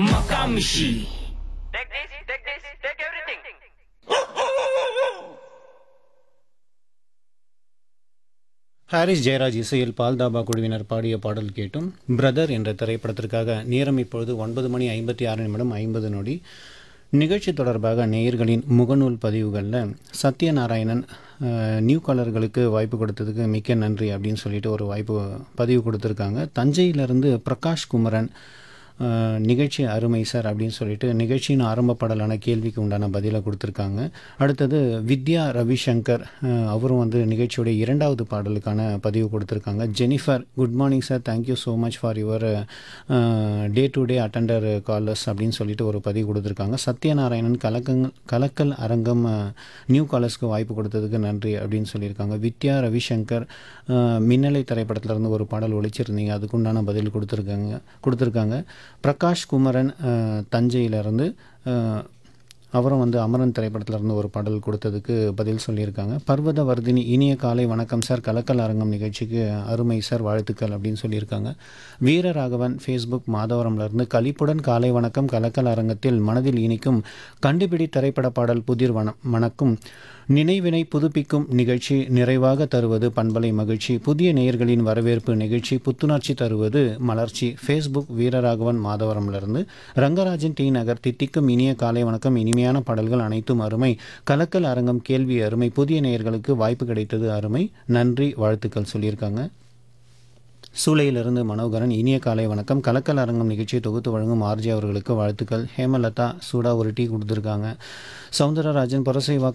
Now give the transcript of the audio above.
Makamishi. Take this, take this, take everything. Harris Jayaraj இசையில் பால்தாபா குழுவினர் பாடிய பாடல் கேட்டும் பிரதர் என்ற திரைப்படத்திற்காக நேரம் இப்பொழுது ஒன்பது மணி ஐம்பத்தி ஆறு நிமிடம் ஐம்பது நொடி நிகழ்ச்சி தொடர்பாக நேயர்களின் முகநூல் பதிவுகளில் சத்யநாராயணன் அஹ், நியூ காலர்களுக்கு வாய்ப்பு கொடுத்ததுக்கு மிக்க நன்றி அப்படின்னு சொல்லிட்டு ஒரு வாய்ப்பு பதிவு கொடுத்துருக்காங்க தஞ்சையிலிருந்து பிரகாஷ் குமரன் அஹ், நிகழ்ச்சி அருமை சார் அப்படின்னு சொல்லிட்டு நிகழ்ச்சியின் ஆரம்ப பாடலான கேள்விக்கு உண்டான பதிலை கொடுத்துருக்காங்க அடுத்தது வித்யா ரவிசங்கர் அஹ், அவரும் வந்து நிகழ்ச்சியுடைய இரண்டாவது பாடலுக்கான பதிவு கொடுத்துருக்காங்க Jennifer good morning sir thank you so much for your day to day attender callers அப்படின்னு சொல்லிட்டு ஒரு பதிவு கொடுத்துருக்காங்க சத்யநாராயணன் கலக்கங் கலக்கல் அரங்கம் அஹ், நியூ காலர்ஸ்க்கு வாய்ப்பு கொடுத்ததுக்கு நன்றி அப்படின்னு சொல்லியிருக்காங்க வித்யா ரவிசங்கர் அஹ், மின்னலை திரைப்படத்திலிருந்து ஒரு பாடல் ஒழிச்சிருந்தீங்க அதுக்குண்டான பதில் கொடுத்துருக்காங்க கொடுத்துருக்காங்க பிரகாஷ் குமரன் அஹ், தஞ்சையிலிருந்து அஹ், அவரும் வந்து அமரன் திரைப்படத்துல இருந்து ஒரு பாடல் கொடுத்ததுக்கு பதில் சொல்லியிருக்காங்க பர்வத வர்தினி இனிய காலை வணக்கம் சார் கலக்கல் அரங்கம் நிகழ்ச்சிக்கு அருமை சார் வாழ்த்துக்கள் அப்படின்னு சொல்லியிருக்காங்க வீரராகவன் ஃபேஸ்புக் மாதவரம்லேருந்து கலிப்புடன் காலை வணக்கம் கலக்கல் அரங்கத்தில் மனதில் இனிக்கும் கண்டுபிடி திரைப்பட பாடல் புதிர் வன மணக்கும் நினைவினை புதுப்பிக்கும் நிகழ்ச்சி நிறைவாக தருவது பண்பலை மகிழ்ச்சி புதிய நேயர்களின் வரவேற்பு நிகழ்ச்சி புத்துணர்ச்சி தருவது மலர்ச்சி ஃபேஸ்புக் வீரராகவன் மாதவரம்லேருந்து ரங்கராஜன் டி நகர் தித்திக்கும் இனிய காலை வணக்கம் இனிமையான பாடல்கள் அனைத்தும் அருமை கலக்கல் அரங்கம் கேள்வி அருமை புதிய நேயர்களுக்கு வாய்ப்பு கிடைத்தது அருமை நன்றி வாழ்த்துக்கள் சொல்லியிருக்காங்க சூளையிலிருந்து மனோகரன் இனிய காலை வணக்கம் கலக்கல் அரங்கம் நிகழ்ச்சியை தொகுத்து வழங்கும் ஆர்ஜி அவர்களுக்கு வாழ்த்துக்கள் ஹேமலதா சூடா ஒரு டீ கொடுத்துருக்காங்க சவுந்தரராஜன் புரசைவா